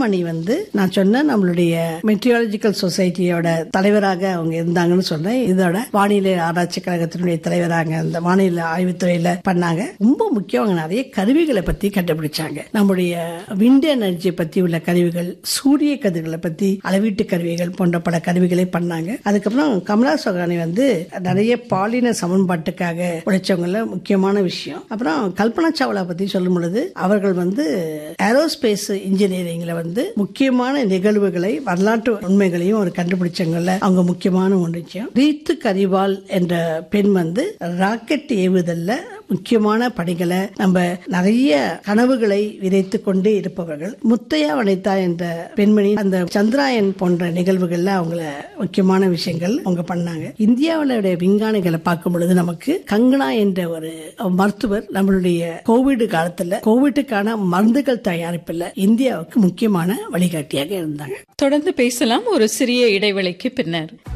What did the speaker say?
கமலாமணி வந்து நான் சொன்ன நம்மளுடைய மெட்ரியாலஜிக்கல் சொசைட்டியோட தலைவராக அவங்க இருந்தாங்கன்னு சொன்னேன் இதோட வானிலை ஆராய்ச்சி கழகத்தினுடைய தலைவராக அந்த வானிலை ஆய்வுத்துறையில பண்ணாங்க ரொம்ப முக்கியம் அவங்க நிறைய கருவிகளை பத்தி கண்டுபிடிச்சாங்க நம்முடைய விண்ட் எனர்ஜி பத்தி உள்ள கருவிகள் சூரிய கதிர்களை பத்தி அளவீட்டு கருவிகள் போன்ற பல கருவிகளை பண்ணாங்க அதுக்கப்புறம் கமலா சோகானி வந்து நிறைய பாலின சமன்பாட்டுக்காக உழைச்சவங்கள முக்கியமான விஷயம் அப்புறம் கல்பனா சாவ்லா பத்தி சொல்லும் பொழுது அவர்கள் வந்து ஏரோஸ்பேஸ் இன்ஜினியரிங்ல வந்து முக்கியமான நிகழ்வுகளை வரலாற்று உண்மைகளையும் ஒரு கண்டுபிடிச்சவங்கள அவங்க முக்கியமான ஒரு விஷயம் ரீத்து கரிவால் என்ற பெண் வந்து ராக்கெட் ஏவுதல்ல முக்கியமான பணிகளை நம்ம நிறைய கனவுகளை விதைத்து கொண்டே இருப்பவர்கள் முத்தையா வனிதா என்ற பெண்மணி அந்த சந்திராயன் போன்ற நிகழ்வுகள்ல அவங்கள முக்கியமான விஷயங்கள் அவங்க பண்ணாங்க இந்தியாவுடைய விஞ்ஞானிகளை பார்க்கும் பொழுது நமக்கு கங்கனா என்ற ஒரு மருத்துவர் நம்மளுடைய கோவிட் காலத்துல கோவிட்டுக்கான மருந்துகள் தயாரிப்புல இந்தியாவுக்கு முக்கியமான வழிகாட்டியாக இருந்தாங்க தொடர்ந்து பேசலாம் ஒரு சிறிய இடைவெளிக்கு பின்னர்